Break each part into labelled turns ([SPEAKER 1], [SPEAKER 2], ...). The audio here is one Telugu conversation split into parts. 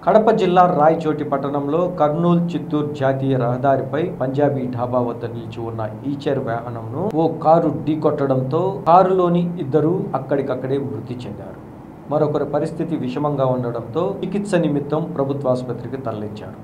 [SPEAKER 1] కడప జిల్లా రాయచోటి పట్టణంలో కర్నూలు చిత్తూరు జాతీయ రహదారిపై పంజాబీ ఢాబా వద్ద నిలిచి ఉన్న ఈచర్ వాహనంను ఓ కారు ఢీకొట్టడంతో కారులోని ఇద్దరు అక్కడికక్కడే మృతి చెందారు మరొకరి పరిస్థితి విషమంగా ఉండడంతో చికిత్స నిమిత్తం ప్రభుత్వ ఆసుపత్రికి తరలించారు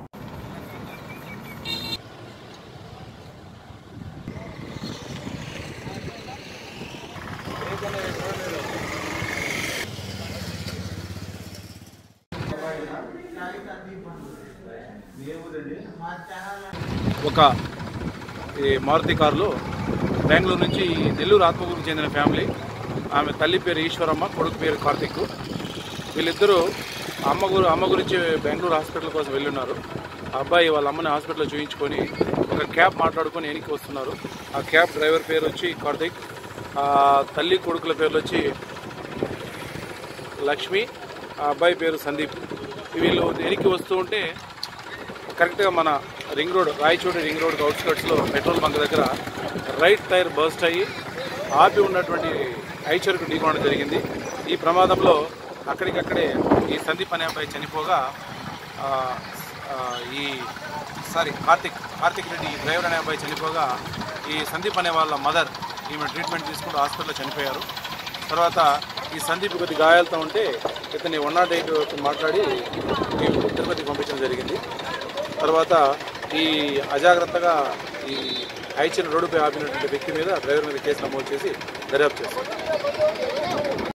[SPEAKER 2] ఒక ఈ మారుతి కారులో బెంగళూరు నుంచి నెల్లూరు ఆత్మకూరుకు చెందిన ఫ్యామిలీ ఆమె తల్లి పేరు ఈశ్వరమ్మ కొడుకు పేరు కార్తిక్ వీళ్ళిద్దరూ అమ్మ గురు అమ్మ గురించి బెంగళూరు హాస్పిటల్ కోసం వెళ్ళున్నారు ఆ అబ్బాయి వాళ్ళ అమ్మని హాస్పిటల్లో చూయించుకొని ఒక క్యాబ్ మాట్లాడుకొని వెనక్కి వస్తున్నారు ఆ క్యాబ్ డ్రైవర్ పేరు వచ్చి కార్తిక్ ఆ తల్లి కొడుకుల పేర్లు వచ్చి లక్ష్మి ఆ అబ్బాయి పేరు సందీప్ వీళ్ళు వెనక్కి వస్తూ ఉంటే కరెక్ట్గా మన ring road Rayachoti ring road అవుట్స్కట్స్లో పెట్రోల్ బంక్ దగ్గర రైట్ టైర్ బర్స్ట్ అయ్యి ఆపి ఉన్నటువంటి ఐచర్కు ఢీకొనడం జరిగింది ఈ ప్రమాదంలో అక్కడికక్కడే ఈ సందీప్ అనే అబ్బాయి చనిపోగా ఆ, ఆ, ఈ సారీ కార్తిక్ కార్తిక్ రెడ్డి ఈ డ్రైవర్ అనే అబ్బాయి చనిపోగా ఈ సందీప్ అనే వాళ్ళ మదర్ ఈమె ట్రీట్మెంట్ తీసుకుంటూ హాస్పిటల్లో చనిపోయారు తర్వాత ఈ సందీప్ కొద్ది గాయాలతో ఉంటే ఇతన్ని వన్ నాట్ ఎయిట్ మాట్లాడి ఈ తిరుపతికి పంపించడం జరిగింది తర్వాత ఈ అజాగ్రత్తగా ఈ హైచిన రోడ్డుపై ఆపినటువంటి వ్యక్తి మీద డ్రైవర్ మీద కేసు నమోదు చేసి దర్యాప్తు చేస్తారు